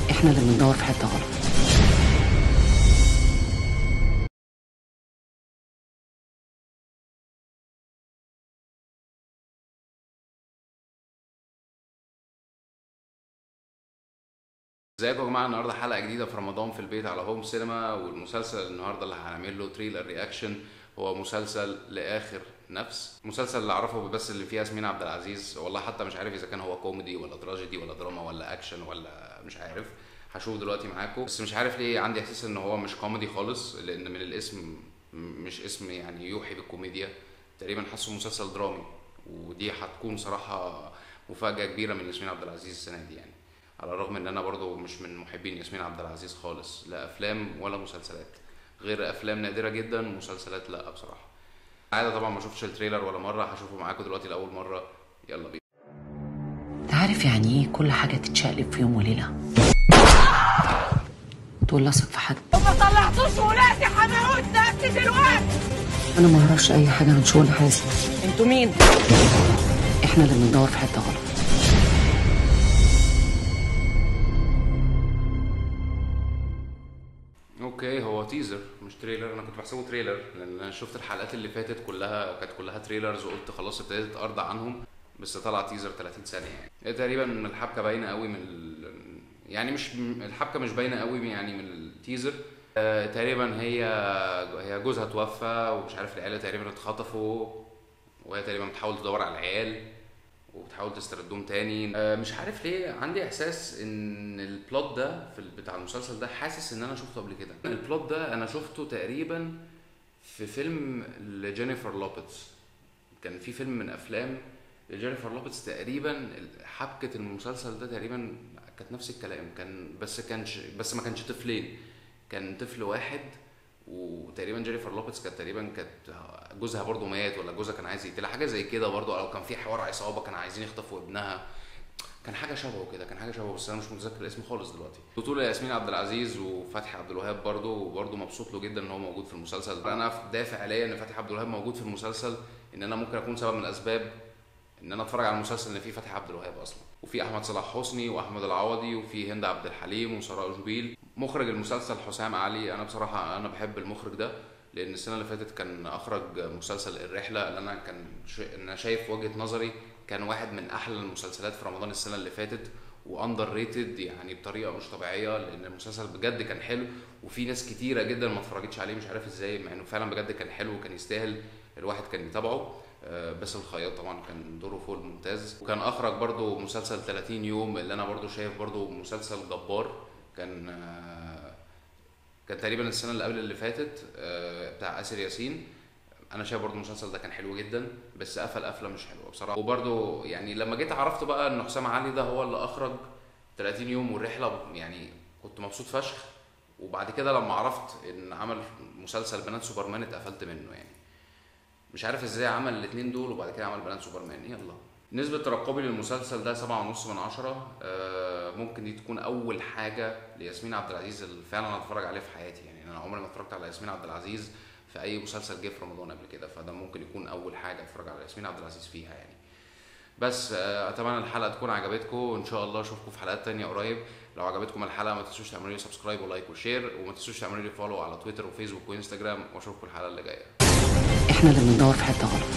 احنا اللي بندور في حته غلط ازيكم يا جماعه النهارده حلقه جديده في رمضان في البيت على هوم سينما والمسلسل النهارده اللي هنعمل له تريلر رياكشن هو مسلسل لاخر نفس المسلسل اللي اعرفه بس اللي فيه ياسمين عبد العزيز والله حتى مش عارف اذا كان هو كوميدي ولا تراجيدي ولا دراما ولا اكشن ولا مش عارف هشوف دلوقتي معاكم بس مش عارف ليه عندي احساس ان هو مش كوميدي خالص لان من الاسم م- مش اسم يعني يوحي بالكوميديا تقريبا حاسه مسلسل درامي ودي هتكون صراحه مفاجاه كبيره من ياسمين عبد العزيز السنه دي يعني على الرغم ان انا برضو مش من محبين ياسمين عبد العزيز خالص لا افلام ولا مسلسلات غير افلام نادره جدا مسلسلات لا بصراحه عادة طبعا ما شفتش التريلر ولا مره هشوفه معاكم دلوقتي لاول مره يلا بينا انت عارف يعني ايه كل حاجه تتشقلب في يوم وليله تقول لثق في حد وما طلعتوش ولادي هموت نفسي دلوقتي انا ما اعرفش اي حاجه عن شؤون حازم انتوا مين؟ احنا اللي بندور في حته غلط اوكي هو تيزر مش تريلر انا كنت بحسبه تريلر لان انا شفت الحلقات اللي فاتت كلها كانت كلها تريلرز وقلت خلاص ابتديت ارضى عنهم بس طلع تيزر 30 ثانيه يعني هي تقريبا الحبكه باينه قوي من ال... يعني مش الحبكه مش باينه قوي يعني من التيزر آه تقريبا هي هي جوزها توفى ومش عارف العيله تقريبا اتخطفوا وهي تقريبا بتحاول تدور على العيال وبتحاول تستردهم تاني آه، مش عارف ليه عندي احساس ان البلوت ده في ال- بتاع المسلسل ده حاسس ان انا شفته قبل كده البلوت ده انا شفته تقريبا في فيلم لجينيفر لوبيز كان في فيلم من افلام لجينيفر لوبيز تقريبا حبكه المسلسل ده تقريبا كانت نفس الكلام كان بس كانش بس ما كانش طفلين كان طفل واحد وتقريبا جينيفر لوبيز كانت تقريبا كانت جوزها برضو مات ولا جوزها كان عايز يقتلها حاجه زي كده برضو او كان في حوار عصابه كانوا عايزين يخطفوا ابنها كان حاجه شبهه كده كان حاجه شبهه بس انا مش متذكر الاسم خالص دلوقتي بطولة ياسمين عبد العزيز وفتحي عبد الوهاب برضو وبرضو مبسوط له جدا ان هو موجود في المسلسل انا دافع عليا ان فتحي عبد الوهاب موجود في المسلسل ان انا ممكن اكون سبب من الاسباب ان انا اتفرج على المسلسل اللي فيه فتحي عبد الوهاب اصلا وفي احمد صلاح حسني واحمد العوضي وفي هند عبد الحليم وسراء جبيل مخرج المسلسل حسام علي انا بصراحه انا بحب المخرج ده لان السنه اللي فاتت كان اخرج مسلسل الرحله اللي انا كان ش... انا شايف وجهه نظري كان واحد من احلى المسلسلات في رمضان السنه اللي فاتت واندر ريتد يعني بطريقه مش طبيعيه لان المسلسل بجد كان حلو وفي ناس كتيره جدا ما اتفرجتش عليه مش عارف ازاي مع انه فعلا بجد كان حلو وكان يستاهل الواحد كان يتابعه آه، بس الخياط طبعا كان دوره فوق الممتاز وكان اخرج برضو مسلسل 30 يوم اللي انا برضو شايف برضو مسلسل جبار كان آه، كان تقريبا السنه اللي قبل اللي فاتت آه، بتاع اسر ياسين انا شايف برضو المسلسل ده كان حلو جدا بس قفل قفله مش حلوه بصراحه وبرضو يعني لما جيت عرفت بقى ان حسام علي ده هو اللي اخرج 30 يوم والرحله يعني كنت مبسوط فشخ وبعد كده لما عرفت ان عمل مسلسل بنات سوبرمان اتقفلت منه يعني مش عارف ازاي عمل الاثنين دول وبعد كده عمل بنات سوبرمان يلا نسبة ترقبي للمسلسل ده سبعة ونص من عشرة آه، ممكن دي تكون أول حاجة لياسمين عبد العزيز اللي فعلا أتفرج عليه في حياتي يعني أنا عمري ما اتفرجت على ياسمين عبد العزيز في أي مسلسل جه في رمضان قبل كده فده ممكن يكون أول حاجة أتفرج على ياسمين عبد العزيز فيها يعني بس آه، أتمنى الحلقة تكون عجبتكم وإن شاء الله أشوفكم في حلقات تانية قريب لو عجبتكم الحلقة ما تنسوش تعملوا لي سبسكرايب ولايك وشير وما تنسوش تعملوا لي فولو على تويتر وفيسبوك وانستجرام وأشوفكم الحلقة اللي جاية احنا اللي بندور في حته غلط